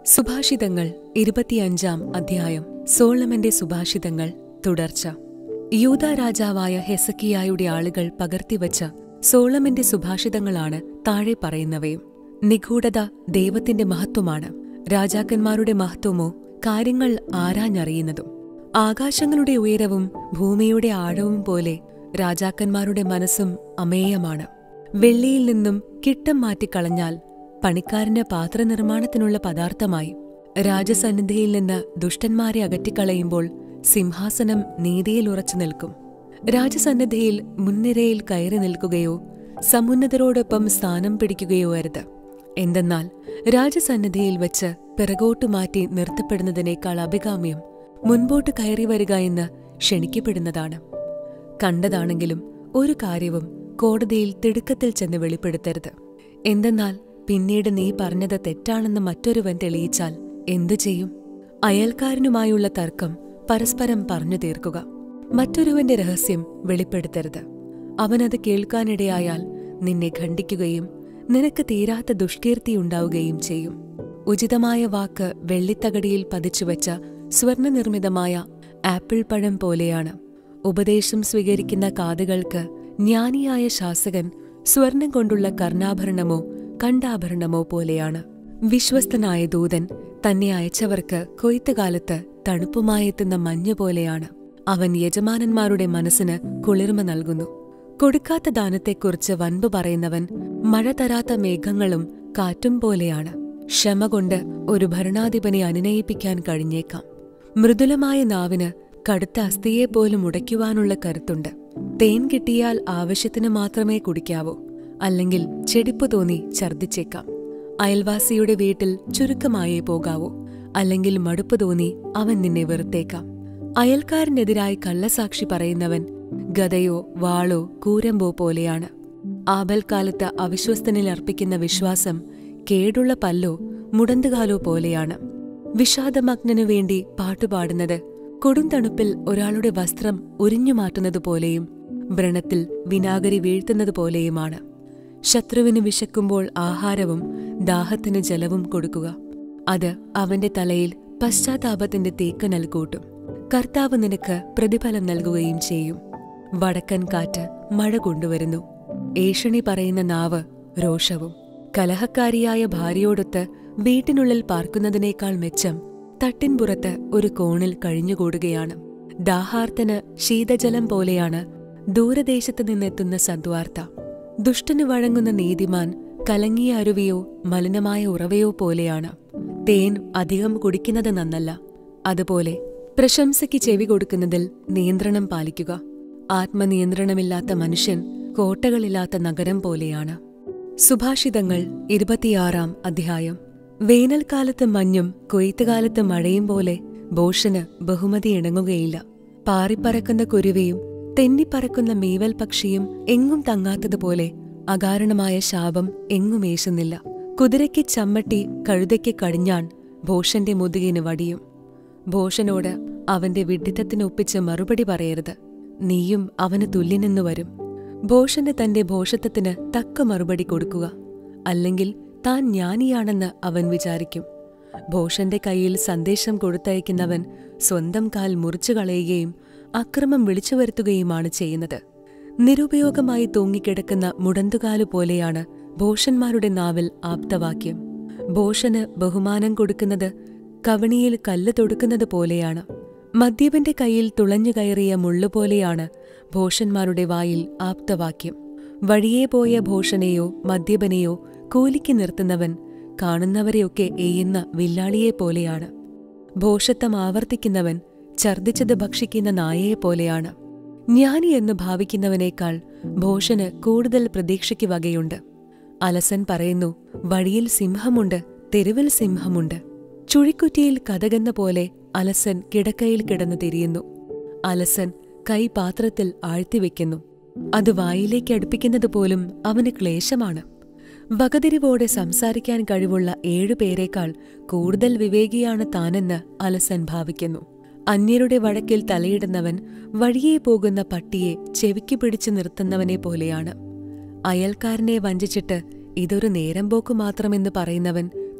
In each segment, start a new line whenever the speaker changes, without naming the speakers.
സുഭാഷിതങ്ങൾ ഇരുപത്തിയഞ്ചാം അധ്യായം സോളമന്റെ സുഭാഷിതങ്ങൾ തുടർച്ച യൂത രാജാവായ ഹെസക്കിയായുടെ ആളുകൾ പകർത്തിവച്ച സോളമന്റെ സുഭാഷിതങ്ങളാണ് താഴെ പറയുന്നവയും നിഗൂഢത ദൈവത്തിന്റെ മഹത്വമാണ് രാജാക്കന്മാരുടെ മഹത്വമോ കാര്യങ്ങൾ ആരാഞ്ഞറിയുന്നതും ആകാശങ്ങളുടെ ഉയരവും ഭൂമിയുടെ ആഴവും പോലെ രാജാക്കന്മാരുടെ മനസ്സും അമേയമാണ് വെള്ളിയിൽ നിന്നും കിട്ടം മാറ്റിക്കളഞ്ഞാൽ പണിക്കാരന് പാത്രനിർമ്മാണത്തിനുള്ള പദാർത്ഥമായി രാജസന്നിധിയിൽ നിന്ന് ദുഷ്ടന്മാരെ അകറ്റിക്കളയുമ്പോൾ സിംഹാസനം നീതിയിൽ ഉറച്ചു നിൽക്കും രാജസന്നിധിയിൽ മുൻനിരയിൽ കയറി നിൽക്കുകയോ സമുന്നതരോടൊപ്പം സ്ഥാനം പിടിക്കുകയോ അരുത് എന്തെന്നാൽ രാജസന്നിധിയിൽ വെച്ച് പിറകോട്ടു മാറ്റി നിർത്തപ്പെടുന്നതിനേക്കാൾ അഭികാമ്യം മുൻപോട്ട് കയറി വരിക എന്ന് ക്ഷണിക്കപ്പെടുന്നതാണ് കണ്ടതാണെങ്കിലും ഒരു കാര്യവും കോടതിയിൽ തിടുക്കത്തിൽ ചെന്ന് വെളിപ്പെടുത്തരുത് എന്തെന്നാൽ പിന്നീട് നീ പറഞ്ഞത് തെറ്റാണെന്ന് മറ്റൊരുവൻ തെളിയിച്ചാൽ എന്തു ചെയ്യും അയൽക്കാരനുമായുള്ള തർക്കം പരസ്പരം പറഞ്ഞു തീർക്കുക മറ്റൊരുവന്റെ രഹസ്യം വെളിപ്പെടുത്തരുത് അവനത് കേൾക്കാനിടയായാൽ നിന്നെ ഖണ്ഡിക്കുകയും നിനക്ക് തീരാത്ത ദുഷ്കീർത്തിയുണ്ടാവുകയും ചെയ്യും ഉചിതമായ വാക്ക് വെള്ളിത്തകടിയിൽ പതിച്ചുവെച്ച സ്വർണനിർമ്മിതമായ ആപ്പിൾ പഴം പോലെയാണ് ഉപദേശം സ്വീകരിക്കുന്ന കാതുകൾക്ക് ജ്ഞാനിയായ ശാസകൻ സ്വർണം കൊണ്ടുള്ള കർണാഭരണമോ കണ്ടാഭരണമോ പോലെയാണ് വിശ്വസ്തനായ ദൂതൻ തന്നെ അയച്ചവർക്ക് കൊയ്ത്തുകാലത്ത് തണുപ്പുമായെത്തുന്ന മഞ്ഞ് പോലെയാണ് അവൻ യജമാനന്മാരുടെ മനസ്സിന് കുളിർമ നൽകുന്നു കൊടുക്കാത്ത ദാനത്തെക്കുറിച്ച് വൻപ് പറയുന്നവൻ മഴ തരാത്ത മേഘങ്ങളും കാറ്റും പോലെയാണ് ക്ഷമ കൊണ്ട് ഒരു ഭരണാധിപനെ അനുനയിപ്പിക്കാൻ കഴിഞ്ഞേക്കാം മൃദുലമായ നാവിന് കടുത്ത അസ്ഥിയെപ്പോലും ഉടയ്ക്കുവാനുള്ള കരുത്തുണ്ട് തേൻ കിട്ടിയാൽ ആവശ്യത്തിന് മാത്രമേ കുടിക്കാവൂ അല്ലെങ്കിൽ ചെടിപ്പ് തോന്നി ഛർദ്ദിച്ചേക്കാം അയൽവാസിയുടെ വീട്ടിൽ ചുരുക്കമായേ പോകാവൂ അല്ലെങ്കിൽ മടുപ്പ് തോന്നി അവൻ നിന്നെ വെറുത്തേക്കാം അയൽക്കാരനെതിരായി കള്ളസാക്ഷി പറയുന്നവൻ ഗതയോ വാളോ കൂരമ്പോ പോലെയാണ് ആപൽക്കാലത്ത് അവിശ്വസ്തനിൽ അർപ്പിക്കുന്ന വിശ്വാസം കേടുള്ള പല്ലോ മുടന്തുകാലോ പോലെയാണ് വിഷാദമഗ്നനു വേണ്ടി പാട്ടുപാടുന്നത് കൊടുംതണുപ്പിൽ ഒരാളുടെ വസ്ത്രം ഉരിഞ്ഞുമാറ്റുന്നതുപോലെയും വ്രണത്തിൽ വിനാഗരി വീഴ്ത്തുന്നതുപോലെയുമാണ് ശത്രുവിന് വിശക്കുമ്പോൾ ആഹാരവും ദാഹത്തിന് ജലവും കൊടുക്കുക അത് അവന്റെ തലയിൽ പശ്ചാത്താപത്തിന്റെ തേക്കനൽ കൂട്ടും കർത്താവ് നിനക്ക് പ്രതിഫലം നൽകുകയും ചെയ്യും വടക്കൻ കാറ്റ് മഴ കൊണ്ടുവരുന്നു ഏഷണി പറയുന്ന നാവ് രോഷവും കലഹക്കാരിയായ ഭാര്യയോടൊത്ത് വീട്ടിനുള്ളിൽ പാർക്കുന്നതിനേക്കാൾ മെച്ചം തട്ടിൻപുറത്ത് ഒരു കോണിൽ കഴിഞ്ഞുകൂടുകയാണ് ദാഹാർത്തന് ശീതജലം പോലെയാണ് ദൂരദേശത്ത് നിന്നെത്തുന്ന സദ്വാർത്ത ദുഷ്ടന് വഴങ്ങുന്ന നീതിമാൻ കലങ്ങിയ അരുവിയോ മലിനമായ ഉറവയോ പോലെയാണ് തേൻ അധികം കുടിക്കുന്നത് നന്നല്ല അതുപോലെ പ്രശംസയ്ക്ക് ചെവി കൊടുക്കുന്നതിൽ നിയന്ത്രണം പാലിക്കുക ആത്മനിയന്ത്രണമില്ലാത്ത മനുഷ്യൻ കോട്ടകളില്ലാത്ത നഗരം പോലെയാണ് സുഭാഷിതങ്ങൾ ഇരുപത്തിയാറാം അധ്യായം വേനൽക്കാലത്ത് മഞ്ഞും കൊയ്ത്തുകാലത്ത് മഴയും പോലെ ഭോഷന് ബഹുമതി ഇണങ്ങുകയില്ല പാറിപ്പറക്കുന്ന കുരുവിയും തെന്നിപ്പറക്കുന്ന മീവൽ പക്ഷിയും എങ്ങും തങ്ങാത്തതുപോലെ അകാരണമായ ശാപം എങ്ങുമേശുന്നില്ല കുതിരയ്ക്ക് ചമ്മട്ടി കഴുതയ്ക്ക് കടിഞ്ഞാൺ ഭോഷന്റെ മുതുകിന് വടിയും ഭോഷനോട് അവന്റെ വിഡ്ഢിത്തത്തിനൊപ്പിച്ച് മറുപടി പറയരുത് നീയും അവന് തുല്യനെന്നു വരും ഭോഷന് തന്റെ ഭോഷത്വത്തിന് തക്ക മറുപടി കൊടുക്കുക അല്ലെങ്കിൽ താൻ ജ്ഞാനിയാണെന്ന് അവൻ വിചാരിക്കും ഭോഷന്റെ കയ്യിൽ സന്ദേശം കൊടുത്തയക്കുന്നവൻ സ്വന്തം കാൽ മുറിച്ചു കളയുകയും അക്രമം വിളിച്ചു വരുത്തുകയുമാണ് ചെയ്യുന്നത് നിരുപയോഗമായി തൂങ്ങിക്കിടക്കുന്ന മുടന്തുകാലു പോലെയാണ് ഭോഷന്മാരുടെ നാവിൽ ആപ്തവാക്യം ഭോഷന് ബഹുമാനം കൊടുക്കുന്നത് കവണിയിൽ കല്ല് തൊടുക്കുന്നത് പോലെയാണ് മദ്യപന്റെ കയ്യിൽ തുളഞ്ഞു കയറിയ മുള്ളുപോലെയാണ് ഭോഷന്മാരുടെ വായിൽ ആപ്തവാക്യം വഴിയേ പോയ ഭോഷനെയോ മദ്യപനെയോ കൂലിക്ക് നിർത്തുന്നവൻ കാണുന്നവരെയൊക്കെ എയ്യുന്ന വില്ലാളിയെ പോലെയാണ് ഭോഷത്വം ആവർത്തിക്കുന്നവൻ ഛർദ്ദിച്ചത് ഭക്ഷിക്കുന്ന നായയെപ്പോലെയാണ് ജ്ഞാനി എന്ന് ഭാവിക്കുന്നവനേക്കാൾ ഭോഷന് കൂടുതൽ പ്രതീക്ഷയ്ക്ക് വകയുണ്ട് അലസൻ പറയുന്നു വഴിയിൽ സിംഹമുണ്ട് തെരുവിൽ സിംഹമുണ്ട് ചുഴിക്കുറ്റിയിൽ കഥകെന്ന പോലെ അലസൻ കിടക്കയിൽ കിടന്നു തിരിയുന്നു അലസൻ കൈ പാത്രത്തിൽ ആഴ്ത്തിവെക്കുന്നു അത് വായിലേക്ക് അടുപ്പിക്കുന്നത് പോലും അവന് ക്ലേശമാണ് വകതിരിവോടെ സംസാരിക്കാൻ കഴിവുള്ള ഏഴുപേരേക്കാൾ കൂടുതൽ വിവേകിയാണ് താനെന്ന് അലസൻ ഭാവിക്കുന്നു അന്യരുടെ വഴക്കിൽ തലയിടുന്നവൻ വഴിയേ പോകുന്ന പട്ടിയെ ചെവിക്ക് പിടിച്ചു നിർത്തുന്നവനെ പോലെയാണ് അയൽക്കാരനെ വഞ്ചിച്ചിട്ട് ഇതൊരു നേരം പോക്ക് മാത്രമെന്ന് പറയുന്നവൻ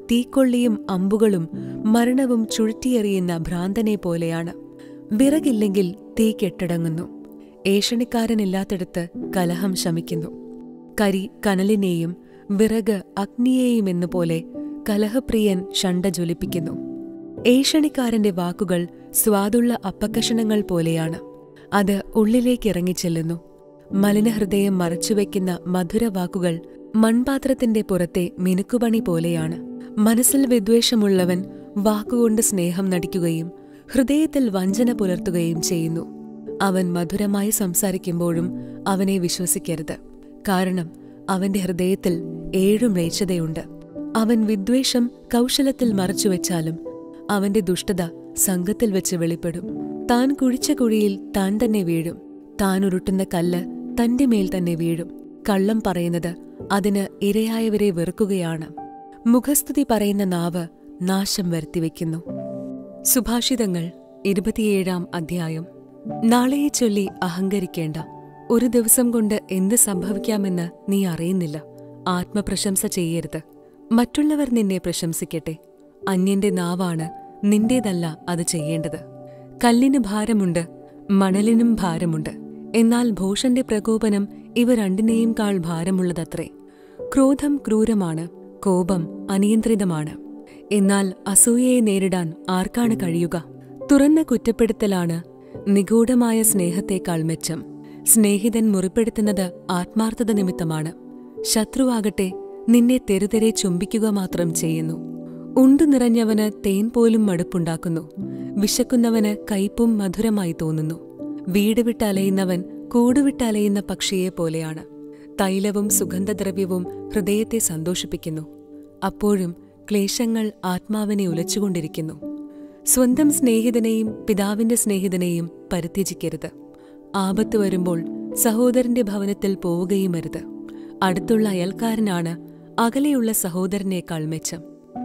തീക്കൊള്ളിയും അമ്പുകളും മരണവും ചുഴറ്റിയെറിയുന്ന ഭ്രാന്തനെ പോലെയാണ് വിറകില്ലെങ്കിൽ തീ കെട്ടടങ്ങുന്നു ഏഷണിക്കാരനില്ലാത്തിടത്ത് കലഹം ശമിക്കുന്നു കരി കനലിനെയും വിറക് അഗ്നിയെയുമെന്നുപോലെ കലഹപ്രിയൻ ഷണ്ട ജ്വലിപ്പിക്കുന്നു ഏഷണിക്കാരന്റെ വാക്കുകൾ സ്വാദുള്ള അപ്പക്കഷണങ്ങൾ പോലെയാണ് അത് ഉള്ളിലേക്കിറങ്ങിച്ചെല്ലുന്നു മലിനഹൃദയം മറച്ചുവെക്കുന്ന മധുരവാക്കുകൾ മൺപാത്രത്തിന്റെ പുറത്തെ മിനുക്കുപണി പോലെയാണ് മനസ്സിൽ വിദ്വേഷമുള്ളവൻ വാക്കുകൊണ്ട് സ്നേഹം നടിക്കുകയും ഹൃദയത്തിൽ വഞ്ചന പുലർത്തുകയും ചെയ്യുന്നു അവൻ മധുരമായി സംസാരിക്കുമ്പോഴും അവനെ വിശ്വസിക്കരുത് കാരണം അവന്റെ ഹൃദയത്തിൽ ഏഴു മ്ലേച്ഛതയുണ്ട് അവൻ വിദ്വേഷം കൗശലത്തിൽ മറച്ചുവെച്ചാലും അവന്റെ ദുഷ്ടത സംഘത്തിൽ വെച്ച് വെളിപ്പെടും താൻ കുഴിച്ച കുഴിയിൽ താൻ തന്നെ വീഴും താൻ ഉരുട്ടുന്ന കല്ല് തന്റെ മേൽ തന്നെ വീഴും കള്ളം പറയുന്നത് അതിന് ഇരയായവരെ വെറുക്കുകയാണ് മുഖസ്തുതി പറയുന്ന നാവ് നാശം വരുത്തിവെക്കുന്നു സുഭാഷിതങ്ങൾ ഇരുപത്തിയേഴാം അധ്യായം നാളെയെ ചൊല്ലി അഹങ്കരിക്കേണ്ട ഒരു ദിവസം കൊണ്ട് എന്ത് സംഭവിക്കാമെന്ന് നീ അറിയുന്നില്ല ആത്മപ്രശംസ ചെയ്യരുത് മറ്റുള്ളവർ നിന്നെ പ്രശംസിക്കട്ടെ അന്യന്റെ നാവാണ് നിന്റേതല്ല അത് ചെയ്യേണ്ടത് കല്ലിന് ഭാരമുണ്ട് മണലിനും ഭാരമുണ്ട് എന്നാൽ ഭോഷന്റെ പ്രകോപനം ഇവ രണ്ടിനെയും കാൾ ഭാരമുള്ളതത്രേ ക്രോധം ക്രൂരമാണ് കോപം അനിയന്ത്രിതമാണ് എന്നാൽ അസൂയയെ നേരിടാൻ ആർക്കാണ് കഴിയുക തുറന്ന കുറ്റപ്പെടുത്തലാണ് നിഗൂഢമായ സ്നേഹത്തേക്കാൾ മെച്ചം സ്നേഹിതൻ മുറിപ്പെടുത്തുന്നത് ആത്മാർത്ഥത നിമിത്തമാണ് ശത്രുവാകട്ടെ നിന്നെ തെരുതെരെ ചുംബിക്കുക മാത്രം ചെയ്യുന്നു ഉണ്ടു നിറഞ്ഞവന് തേൻ പോലും മടുപ്പുണ്ടാക്കുന്നു വിശക്കുന്നവന് കയ്പും മധുരമായി തോന്നുന്നു വീട് വിട്ടലയുന്നവൻ കൂടുവിട്ടലയുന്ന പക്ഷിയെ പോലെയാണ് തൈലവും സുഗന്ധദ്രവ്യവും ഹൃദയത്തെ സന്തോഷിപ്പിക്കുന്നു അപ്പോഴും ക്ലേശങ്ങൾ ആത്മാവിനെ ഉലച്ചുകൊണ്ടിരിക്കുന്നു സ്വന്തം സ്നേഹിതനെയും പിതാവിന്റെ സ്നേഹിതനെയും പരിത്യജിക്കരുത് ആപത്ത് വരുമ്പോൾ സഹോദരന്റെ ഭവനത്തിൽ പോവുകയുമരുത് അടുത്തുള്ള അയൽക്കാരനാണ് അകലെയുള്ള സഹോദരനേക്കാൾ മെച്ചം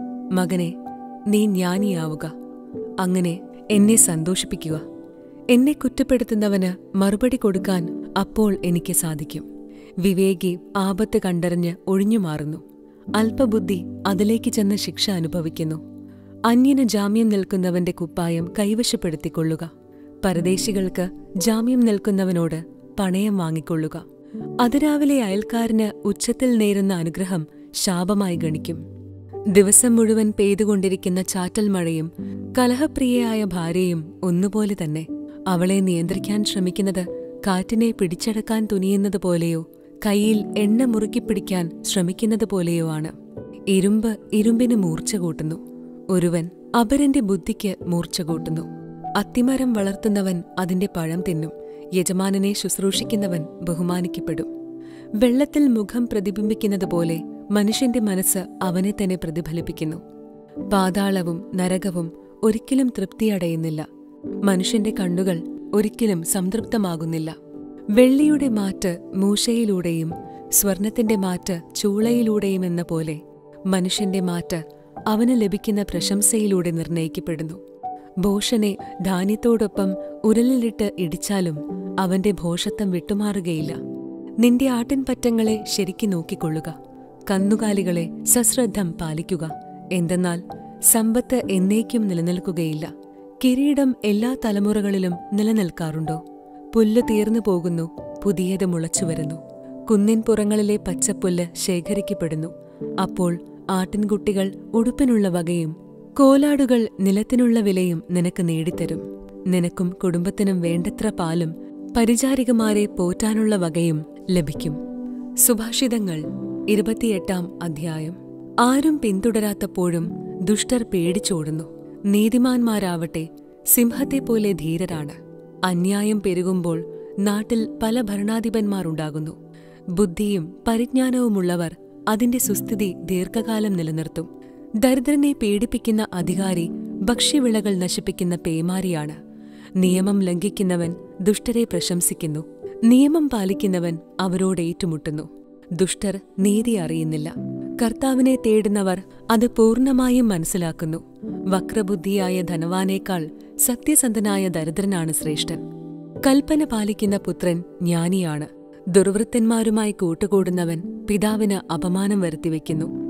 മകനെ നീ ജ്ഞാനിയാവുക അങ്ങനെ എന്നെ സന്തോഷിപ്പിക്കുക എന്നെ കുറ്റപ്പെടുത്തുന്നവന് മറുപടി കൊടുക്കാൻ അപ്പോൾ എനിക്ക് സാധിക്കും വിവേകി ആപത്ത് കണ്ടറിഞ്ഞ് ഒഴിഞ്ഞുമാറുന്നു അല്പബുദ്ധി അതിലേക്ക് ചെന്ന് ശിക്ഷ അനുഭവിക്കുന്നു അന്യന് ജാമ്യം നിൽക്കുന്നവന്റെ കുപ്പായം കൈവശപ്പെടുത്തിക്കൊള്ളുക പരദേശികൾക്ക് ജാമ്യം നിൽക്കുന്നവനോട് പണയം വാങ്ങിക്കൊള്ളുക അതിരാവിലെ അയൽക്കാരന് ഉച്ചത്തിൽ നേരുന്ന അനുഗ്രഹം ശാപമായി ഗണിക്കും ദിവസം മുഴുവൻ പെയ്തുകൊണ്ടിരിക്കുന്ന ചാറ്റൽ മഴയും കലഹപ്രിയയായ ഭാര്യയും ഒന്നുപോലെ തന്നെ അവളെ നിയന്ത്രിക്കാൻ ശ്രമിക്കുന്നത് കാറ്റിനെ പിടിച്ചടക്കാൻ തുനിയുന്നത് പോലെയോ കയ്യിൽ എണ്ണ മുറുക്കി പിടിക്കാൻ ശ്രമിക്കുന്നത് പോലെയോ ആണ് ഇരുമ്പ് ഇരുമ്പിന് മൂർച്ച കൂട്ടുന്നു ഒരുവൻ അപരന്റെ ബുദ്ധിക്ക് മൂർച്ച കൂട്ടുന്നു അത്തിമരം വളർത്തുന്നവൻ അതിന്റെ പഴം തിന്നും യജമാനനെ ശുശ്രൂഷിക്കുന്നവൻ ബഹുമാനിക്കപ്പെടും വെള്ളത്തിൽ മുഖം പ്രതിബിംബിക്കുന്നത് പോലെ മനുഷ്യന്റെ മനസ്സ് അവനെ തന്നെ പ്രതിഫലിപ്പിക്കുന്നു പാതാളവും നരകവും ഒരിക്കലും തൃപ്തിയടയുന്നില്ല മനുഷ്യന്റെ കണ്ണുകൾ ഒരിക്കലും സംതൃപ്തമാകുന്നില്ല വെള്ളിയുടെ മാറ്റ് മൂശയിലൂടെയും സ്വർണത്തിന്റെ മാറ്റ് ചൂളയിലൂടെയും എന്ന പോലെ മനുഷ്യന്റെ മാറ്റ് അവന് ലഭിക്കുന്ന പ്രശംസയിലൂടെ നിർണയിക്കപ്പെടുന്നു ഭോഷനെ ധാന്യത്തോടൊപ്പം ഉരലിലിട്ട് ഇടിച്ചാലും അവന്റെ ഭോഷത്വം വിട്ടുമാറുകയില്ല നിന്റെ ആട്ടിൻപറ്റങ്ങളെ ശരിക്കു നോക്കിക്കൊള്ളുക കന്നുകാലികളെ സശ്രദ്ധം പാലിക്കുക എന്തെന്നാൽ സമ്പത്ത് എന്നേക്കും നിലനിൽക്കുകയില്ല കിരീടം എല്ലാ തലമുറകളിലും നിലനിൽക്കാറുണ്ടോ പുല്ല് തീർന്നു പോകുന്നു പുതിയത് മുളച്ചുവരുന്നു കുന്നിൻ പുറങ്ങളിലെ പച്ചപ്പുല്ല് ശേഖരിക്കപ്പെടുന്നു അപ്പോൾ ആട്ടിൻകുട്ടികൾ ഉടുപ്പിനുള്ള വകയും കോലാടുകൾ നിലത്തിനുള്ള വിലയും നിനക്ക് നേടിത്തരും നിനക്കും കുടുംബത്തിനും വേണ്ടത്ര പാലും പരിചാരികമാരെ പോറ്റാനുള്ള വകയും ലഭിക്കും സുഭാഷിതങ്ങൾ ഇരുപത്തിയെട്ടാം അധ്യായം ആരും പിന്തുടരാത്തപ്പോഴും ദുഷ്ടർ പേടിച്ചോടുന്നു നീതിമാന്മാരാവട്ടെ സിംഹത്തെപ്പോലെ ധീരരാണ് അന്യായം പെരുകുമ്പോൾ നാട്ടിൽ പല ഭരണാധിപന്മാരുണ്ടാകുന്നു ബുദ്ധിയും പരിജ്ഞാനവുമുള്ളവർ അതിന്റെ സുസ്ഥിതി ദീർഘകാലം നിലനിർത്തും ദരിദ്രനെ പേടിപ്പിക്കുന്ന അധികാരി ഭക്ഷ്യവിളകൾ നശിപ്പിക്കുന്ന പേമാരിയാണ് നിയമം ലംഘിക്കുന്നവൻ ദുഷ്ടരെ പ്രശംസിക്കുന്നു നിയമം പാലിക്കുന്നവൻ അവരോട് ഏറ്റുമുട്ടുന്നു ദുഷ്ടർ നീതി അറിയുന്നില്ല കർത്താവിനെ തേടുന്നവർ അത് പൂർണ്ണമായും മനസ്സിലാക്കുന്നു വക്രബുദ്ധിയായ ധനവാനേക്കാൾ സത്യസന്ധനായ ദരിദ്രനാണ് ശ്രേഷ്ഠൻ കൽപ്പന പാലിക്കുന്ന പുത്രൻ ജ്ഞാനിയാണ് ദുർവൃത്തന്മാരുമായി കൂട്ടുകൂടുന്നവൻ പിതാവിന് അപമാനം വരുത്തിവെക്കുന്നു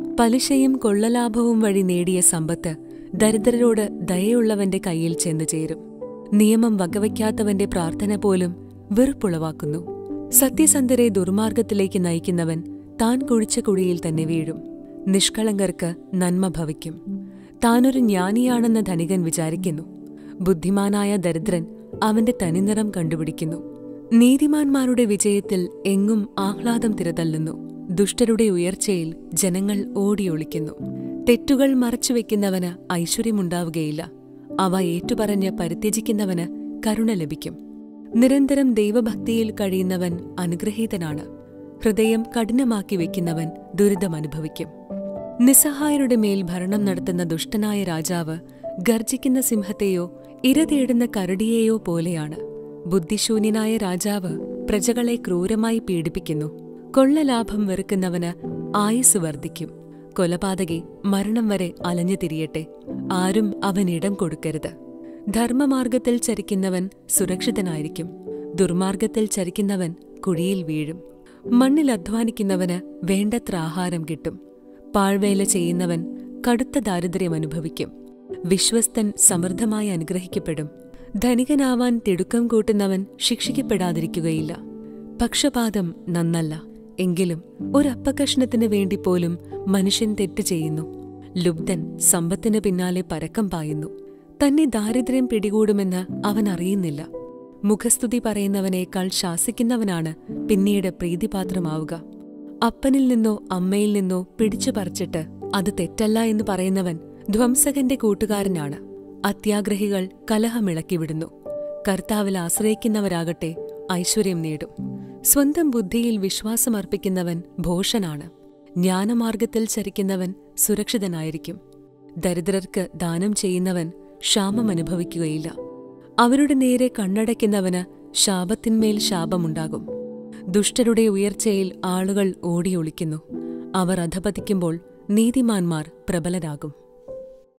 പലിശയും കൊള്ളലാഭവും വഴി നേടിയ സമ്പത്ത് ദരിദ്രരോട് ദയയുള്ളവന്റെ കയ്യിൽ ചെന്നു ചേരും നിയമം വകവയ്ക്കാത്തവന്റെ പ്രാർത്ഥന പോലും വെറുപ്പുളവാക്കുന്നു സത്യസന്ധരെ ദുർമാർഗത്തിലേക്ക് നയിക്കുന്നവൻ താൻ കുഴിച്ച കുഴിയിൽ തന്നെ വീഴും നിഷ്കളങ്കർക്ക് നന്മ ഭവിക്കും താനൊരു ജ്ഞാനിയാണെന്ന് ധനികൻ വിചാരിക്കുന്നു ബുദ്ധിമാനായ ദരിദ്രൻ അവന്റെ തനിനിറം കണ്ടുപിടിക്കുന്നു നീതിമാന്മാരുടെ വിജയത്തിൽ എങ്ങും ആഹ്ലാദം തിരതള്ളുന്നു ദുഷ്ടരുടെ ഉയർച്ചയിൽ ജനങ്ങൾ ഓടിയൊളിക്കുന്നു തെറ്റുകൾ മറച്ചുവെക്കുന്നവന് ഐശ്വര്യമുണ്ടാവുകയില്ല അവ ഏറ്റുപറഞ്ഞ് പരിത്യജിക്കുന്നവന് കരുണ ലഭിക്കും നിരന്തരം ദൈവഭക്തിയിൽ കഴിയുന്നവൻ അനുഗ്രഹീതനാണ് ഹൃദയം കഠിനമാക്കി വെക്കുന്നവൻ ദുരിതമനുഭവിക്കും നിസ്സഹായരുടെ മേൽ ഭരണം നടത്തുന്ന ദുഷ്ടനായ രാജാവ് ഗർജിക്കുന്ന സിംഹത്തെയോ ഇരതേടുന്ന കരടിയെയോ പോലെയാണ് ബുദ്ധിശൂന്യനായ രാജാവ് പ്രജകളെ ക്രൂരമായി പീഡിപ്പിക്കുന്നു കൊള്ളലാഭം വെറുക്കുന്നവന് ആയുസ് വർദ്ധിക്കും കൊലപാതകി മരണം വരെ അലഞ്ഞു തിരിയട്ടെ ആരും അവനിടം കൊടുക്കരുത് ധർമ്മമാർഗത്തിൽ ചരിക്കുന്നവൻ സുരക്ഷിതനായിരിക്കും ദുർമാർഗത്തിൽ ചരിക്കുന്നവൻ കുഴിയിൽ വീഴും മണ്ണിൽ അധ്വാനിക്കുന്നവന് വേണ്ടത്ര ആഹാരം കിട്ടും പാഴ്വേല ചെയ്യുന്നവൻ കടുത്ത ദാരിദ്ര്യം അനുഭവിക്കും വിശ്വസ്തൻ സമൃദ്ധമായി അനുഗ്രഹിക്കപ്പെടും ധനികനാവാൻ തിടുക്കം കൂട്ടുന്നവൻ ശിക്ഷിക്കപ്പെടാതിരിക്കുകയില്ല പക്ഷപാതം നന്നല്ല എങ്കിലും ഒരപ്പകഷ്ണത്തിന് വേണ്ടി പോലും മനുഷ്യൻ തെറ്റ് ചെയ്യുന്നു ലുബ്ധൻ സമ്പത്തിന് പിന്നാലെ പരക്കം പായുന്നു തന്നെ ദാരിദ്ര്യം പിടികൂടുമെന്ന് അവൻ അറിയുന്നില്ല മുഖസ്തുതി പറയുന്നവനേക്കാൾ ശാസിക്കുന്നവനാണ് പിന്നീട് പ്രീതിപാത്രമാവുക അപ്പനിൽ നിന്നോ അമ്മയിൽ നിന്നോ പിടിച്ചു പറിച്ചിട്ട് അത് തെറ്റല്ല എന്ന് പറയുന്നവൻ ധ്വംസകന്റെ കൂട്ടുകാരനാണ് അത്യാഗ്രഹികൾ കലഹമിളക്കിവിടുന്നു കർത്താവിൽ ആശ്രയിക്കുന്നവരാകട്ടെ ഐശ്വര്യം നേടും സ്വന്തം ബുദ്ധിയിൽ വിശ്വാസമർപ്പിക്കുന്നവൻ ഭോഷനാണ് ജ്ഞാനമാർഗത്തിൽ ചരിക്കുന്നവൻ സുരക്ഷിതനായിരിക്കും ദരിദ്രർക്ക് ദാനം ചെയ്യുന്നവൻ ക്ഷാമം അനുഭവിക്കുകയില്ല അവരുടെ നേരെ കണ്ണടയ്ക്കുന്നവന് ശാപത്തിന്മേൽ ശാപമുണ്ടാകും ദുഷ്ടരുടെ ഉയർച്ചയിൽ ആളുകൾ ഓടിയൊളിക്കുന്നു അവർ അധപതിക്കുമ്പോൾ നീതിമാന്മാർ പ്രബലരാകും